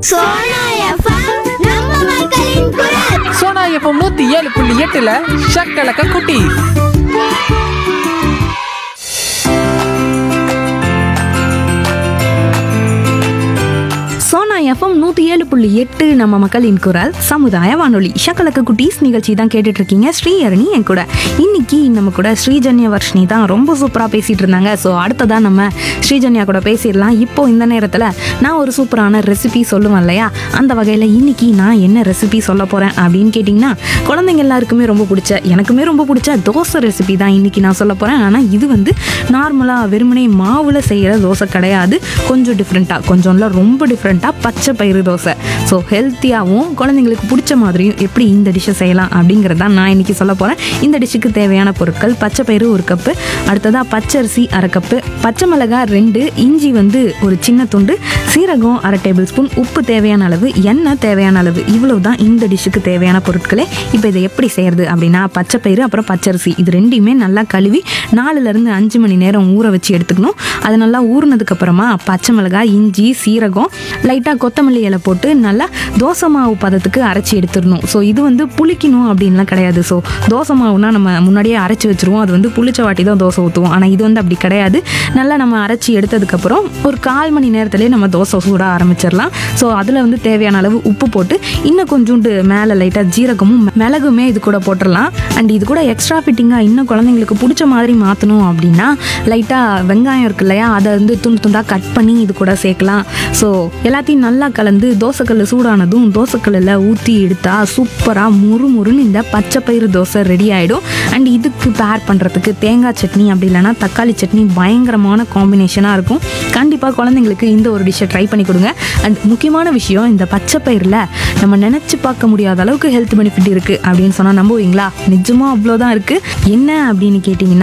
Sona FM நம்ம மக்களின் குரல் சோனா எஃப்எம் நூத்தி ஏழு புள்ளி எட்டுல ஷக்கலக்க குட்டி சோனா எஃப்எம் நூற்றி ஏழு புள்ளி எட்டு நம்ம மக்களின் குரல் சமுதாய வானொலி ஷக்கலக்க குட்டீஸ் நிகழ்ச்சி தான் கேட்டுட்டு இருக்கீங்க ஸ்ரீஹரணி என் கூட இன்னைக்கு நம்ம கூட ஸ்ரீஜன்யா வர்ஷினி தான் ரொம்ப சூப்பராக பேசிட்டு இருந்தாங்க ஸோ அடுத்ததா நம்ம ஸ்ரீஜன்யா கூட பேசிடலாம் இப்போ இந்த நேரத்தில் நான் ஒரு சூப்பரான ரெசிபி சொல்லுவேன் இல்லையா அந்த வகையில் இன்னைக்கு நான் என்ன ரெசிபி சொல்ல போகிறேன் அப்படின்னு கேட்டிங்கன்னா குழந்தைங்க எல்லாருக்குமே ரொம்ப பிடிச்ச எனக்குமே ரொம்ப பிடிச்ச தோசை ரெசிபி தான் இன்னைக்கு நான் சொல்ல போகிறேன் ஆனால் இது வந்து நார்மலாக வெறுமனே மாவில் செய்கிற தோசை கிடையாது கொஞ்சம் டிஃப்ரெண்ட்டாக கொஞ்சம் இல்லை ரொம்ப டிஃப்ரெண்ட்டாக பச்சை பயிறு தோசை ஸோ ஹெல்த்தியாகவும் குழந்தைங்களுக்கு பிடிச்ச மாதிரியும் எப்படி இந்த டிஷ்ஷை செய்யலாம் அப்படிங்கிறது தான் நான் இன்னைக்கு சொல்ல போகிறேன் இந்த டிஷ்ஷுக்கு தேவையான பொருட்கள் பச்சை பயிறு ஒரு கப்பு அடுத்ததாக பச்சரிசி அரை கப்பு பச்சை மிளகாய் ரெண்டு இஞ்சி வந்து ஒரு சின்ன துண்டு சீரகம் அரை டேபிள் ஸ்பூன் உப்பு தேவையான அளவு எண்ணெய் தேவையான அளவு இவ்வளவு தான் இந்த டிஷ்ஷுக்கு தேவையான பொருட்களே இப்போ இதை எப்படி செய்யறது அப்படின்னா பச்சை பயிறு அப்புறம் பச்சரிசி இது ரெண்டையுமே நல்லா கழுவி நாலுலேருந்து அஞ்சு மணி நேரம் ஊற வச்சு எடுத்துக்கணும் அது நல்லா ஊறினதுக்கு அப்புறமா பச்சை மிளகாய் இஞ்சி சீரகம் லைட்டாக கொத்தமல்லி இலை போட்டு நல்லா தோசை மாவு பதத்துக்கு அரைச்சி எடுத்துடணும் ஸோ இது வந்து புளிக்கணும் அப்படின்லாம் கிடையாது ஸோ தோசை மாவுனா நம்ம முன்னாடியே அரைச்சி வச்சிருவோம் அது வந்து புளிச்ச வாட்டி தான் தோசை ஊற்றுவோம் ஆனால் இது வந்து அப்படி கிடையாது நல்லா நம்ம அரைச்சி எடுத்ததுக்கப்புறம் ஒரு கால் மணி நேரத்துலேயே நம்ம தோசை சூட ஆரம்பிச்சிடலாம் ஸோ அதில் வந்து தேவையான அளவு உப்பு போட்டு இன்னும் கொஞ்சோண்டு மேலே லைட்டாக ஜீரகமும் மிளகுமே இது கூட போட்டுடலாம் அண்ட் இது கூட எக்ஸ்ட்ரா ஃபிட்டிங்காக இன்னும் குழந்தைங்களுக்கு பிடிச்ச மாதிரி மாற்றணும் அப்படின்னா லைட்டாக வெங்காயம் இருக்கு இல்லையா அதை வந்து துண்டு துண்டாக கட் பண்ணி இது கூட சேர்க்கலாம் ஸோ எல்லாத்தையும் நல்லா கலந்து தோசைக்கல் சூடானதும் தோசைக்கல்லில் ஊற்றி எடுத்தா சூப்பராக முறு முறுன்னு இந்த பச்சை பயிறு தோசை ரெடி ஆகிடும் அண்ட் இதுக்கு பேர் பண்ணுறதுக்கு தேங்காய் சட்னி அப்படி இல்லைன்னா தக்காளி சட்னி பயங்கரமான காம்பினேஷனாக இருக்கும் கண்டிப்பாக குழந்தைங்களுக்கு இந்த ஒரு டிஷ்ஷை ட்ரை பண்ணி கொடுங்க அண்ட் முக்கியமான விஷயம் இந்த பச்சை பயிரில் நம்ம நினச்சி பார்க்க முடியாத அளவுக்கு ஹெல்த் பெனிஃபிட் இருக்குது அப்படின்னு சொன்னால் நம்புவீங்களா நிஜமாக அவ்வளோதான் இருக்குது என்ன அப்படின்னு கேட்டிங்கன்னா